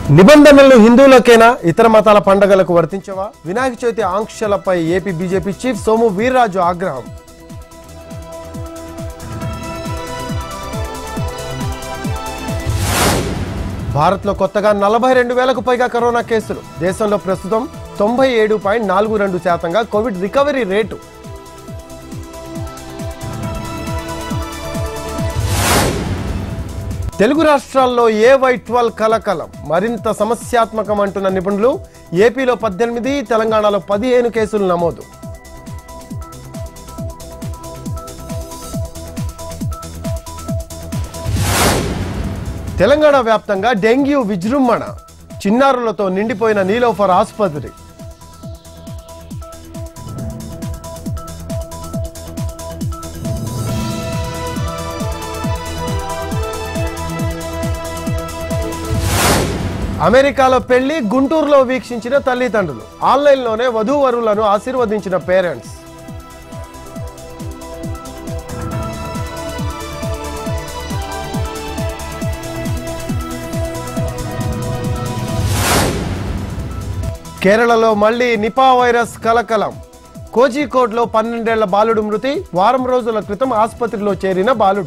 నిబంధనలు హిందువులకేనా ఇతర మతాల పండగలకు వర్తించవా వినాయక చవితి ఆంక్షలపై AP BJP chief Somu Veerraju ఆగ్రహం భారత్లో కొత్తగా నలభై రెండు వేలకు పైగా కరోనా కేసులు దేశంలో ప్రస్తుతం తొంభై ఏడు పాయింట్ నాలుగు రెండు శాతంగా కోవిడ్ రికవరీ రేటు తెలుగు రాష్ట్రాల్లో ఏ వై ట్వెల్వ్ కలకలం మరింత సమస్యాత్మకం అంటున్న నిపుణులు ఏపీలో పద్దెనిమిది తెలంగాణలో పదిహేను కేసులు నమోదు తెలంగాణ వ్యాప్తంగా డెంగ్యూ విజృంభణ చిన్నారులతో నిండిపోయిన నీలోఫర్ ఆసుపత్రి అమెరికాలో పెళ్లి గుంటూరులో వీక్షించిన తల్లిదండ్రులు ఆన్లైన్లోనే వధూవరులను ఆశీర్వదించిన పేరెంట్స్ కేరళలో మళ్లీ నిపా వైరస్ కలకలం కోజికోడ్లో పన్నెండేళ్ల బాలుడు మృతి వారం రోజుల క్రితం ఆసుపత్రిలో చేరిన బాలుడు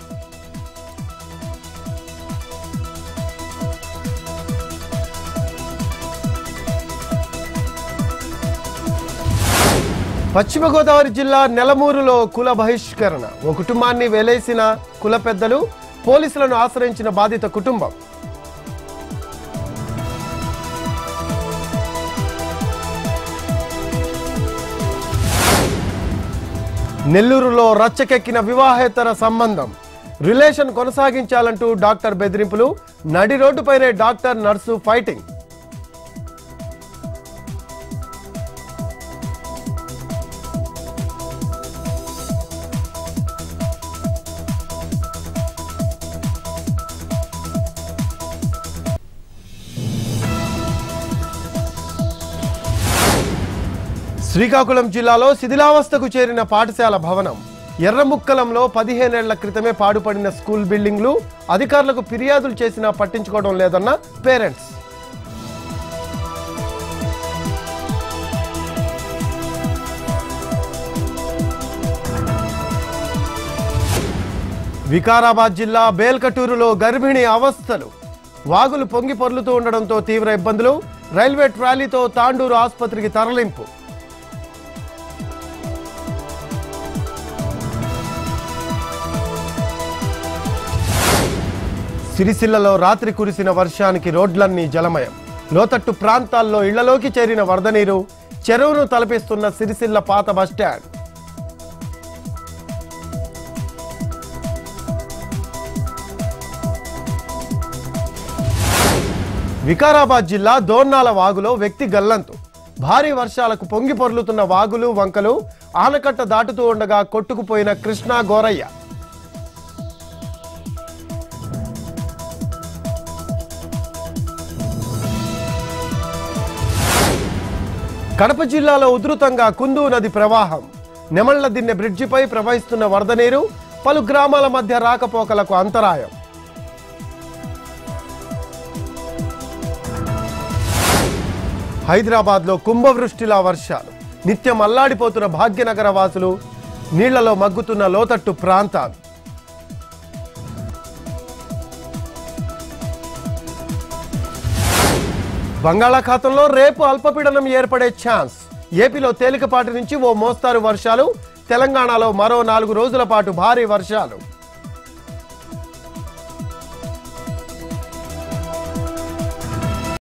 పశ్చిమ గోదావరి జిల్లా నెలమూరులో కుల బహిష్కరణ ఓ కుటుంబాన్ని వెలేసిన కుల పెద్దలు పోలీసులను ఆశ్రయించిన బాధిత కుటుంబం నెల్లూరులో రచ్చకెక్కిన వివాహేతర సంబంధం రిలేషన్ కొనసాగించాలంటూ డాక్టర్ బెదిరింపులు నడి రోడ్డుపైనే డాక్టర్ నర్సు ఫైటింగ్ శ్రీకాకుళం జిల్లాలో శిథిలావస్థకు చేరిన పాఠశాల భవనం ఎర్రముక్కలంలో పదిహేనేళ్ల క్రితమే పాడుపడిన స్కూల్ బిల్డింగ్లు అధికారులకు ఫిర్యాదులు చేసినా పట్టించుకోవడం లేదన్న పేరెంట్స్ వికారాబాద్ జిల్లా బేల్కటూరులో గర్భిణి అవస్థలు వాగులు పొంగి పొర్లుతూ ఉండడంతో తీవ్ర ఇబ్బందులు రైల్వే ట్రాలీతో తాండూరు ఆసుపత్రికి తరలింపు సిరిసిల్లలో రాత్రి కురిసిన వర్షానికి రోడ్లన్నీ జలమయం లోతట్టు ప్రాంతాల్లో ఇళ్లలోకి చేరిన వరద నీరు చెరువును తలపిస్తున్న సిరిసిల్ల పాత బస్టాండ్ వికారాబాద్ జిల్లా దోర్నాల వాగులో వ్యక్తి గల్లంతు భారీ వర్షాలకు పొంగి పొర్లుతున్న వాగులు వంకలు ఆనకట్ట దాటుతూ ఉండగా కొట్టుకుపోయిన కృష్ణా గోరయ్య కడప జిల్లాలో ఉధృతంగా కుందు నది ప్రవాహం నెమళ్ల దిన్నె బ్రిడ్జిపై ప్రవహిస్తున్న వరద నీరు పలు గ్రామాల మధ్య రాకపోకలకు అంతరాయం హైదరాబాద్లో కుంభవృష్టిలా వర్షాలు నిత్యం అల్లాడిపోతున్న భాగ్యనగర వాసులు నీళ్లలో మగ్గుతున్న లోతట్టు ప్రాంతాలు బంగాళాఖాతంలో రేపు అల్పపీడనం ఏర్పడే ఛాన్స్ ఏపీలో తేలికపాటి నుంచి ఓ మోస్తారు వర్షాలు తెలంగాణలో మరో నాలుగు రోజుల పాటు భారీ వర్షాలు